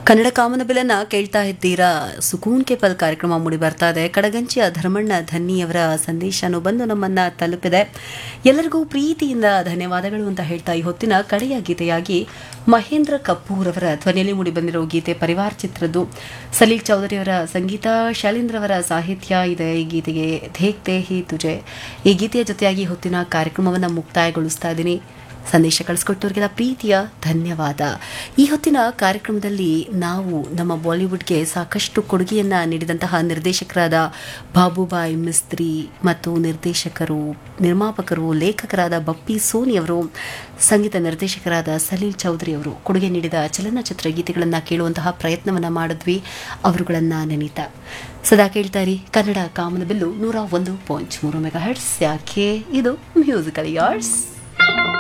ಕನ್ನಡ ಕಾಮನಬಿಲನ್ನ ಕೇಳ್ತಾ ಇದ್ದೀರಾ ಸುಕೂನ್ ಕೆ ಪಲ್ ಕಾರ್ಯಕ್ರಮ ಮೂಡಿ ಬರ್ತಾ ಇದೆ ಕಡಗಂಚಿಯ ಧರ್ಮಣ್ಣ ಧನ್ನಿಯವರ ಸಂದೇಶನು ಬಂದು ನಮ್ಮನ್ನ ತಲುಪಿದೆ ಎಲ್ಲರಿಗೂ ಪ್ರೀತಿಯಿಂದ ಧನ್ಯವಾದಗಳು ಅಂತ ಹೇಳ್ತಾ ಈ ಹೊತ್ತಿನ ಕಡೆಯ ಗೀತೆಯಾಗಿ ಮಹೇಂದ್ರ ಕಪೂರ್ ಅವರ ಧ್ವನಿಯಲ್ಲಿ ಮೂಡಿ ಬಂದಿರೋ ಗೀತೆ ಪರಿವಾರ ಚಿತ್ರದ್ದು ಸಲೀಲ್ ಚೌಧರಿ ಅವರ ಸಂಗೀತ ಶೈಲೇಂದ್ರ ಅವರ ಸಾಹಿತ್ಯ ಇದೆ ಈ ಗೀತೆಗೆ ಧೇಕ್ತೆ ಹಿ ತುಜೆ ಈ ಗೀತೆಯ ಜೊತೆಯಾಗಿ ಈ ಹೊತ್ತಿನ ಕಾರ್ಯಕ್ರಮವನ್ನು ಮುಕ್ತಾಯಗೊಳಿಸ್ತಾ ಇದ್ದೀನಿ ಸಂದೇಶ ಕಳಿಸ್ಕೊಟ್ಟವರಿಗೆಲ್ಲ ಪ್ರೀತಿಯ ಧನ್ಯವಾದ ಈ ಹೊತ್ತಿನ ಕಾರ್ಯಕ್ರಮದಲ್ಲಿ ನಾವು ನಮ್ಮ ಬಾಲಿವುಡ್ಗೆ ಸಾಕಷ್ಟು ಕೊಡುಗೆಯನ್ನ ನೀಡಿದಂತಹ ನಿರ್ದೇಶಕರಾದ ಬಾಬುಬಾಯ್ ಮಿಸ್ತ್ರಿ ಮತ್ತು ನಿರ್ದೇಶಕರು ನಿರ್ಮಾಪಕರು ಲೇಖಕರಾದ ಬಪ್ಪಿ ಸೋನಿ ಅವರು ಸಂಗೀತ ನಿರ್ದೇಶಕರಾದ ಸಲೀಲ್ ಚೌಧರಿ ಅವರು ಕೊಡುಗೆ ನೀಡಿದ ಚಲನಚಿತ್ರ ಗೀತೆಗಳನ್ನು ಕೇಳುವಂತಹ ಪ್ರಯತ್ನವನ್ನ ಮಾಡಿದ್ವಿ ಅವರುಗಳನ್ನ ನೆನೀತಾ ಸದಾ ಕೇಳ್ತಾ ಇರಿ ಕನ್ನಡ ಕಾಮನಬಿಲ್ಲು ನೂರ ಒಂದು ಪಾಯಿಂಟ್ ಮೂರು ಮೆಗಾ ಹೆಡ್ಸ್ ಯಾಕೆ ಇದು ಮ್ಯೂಸಿಕಲ್ ಯಾರ್ಡ್ಸ್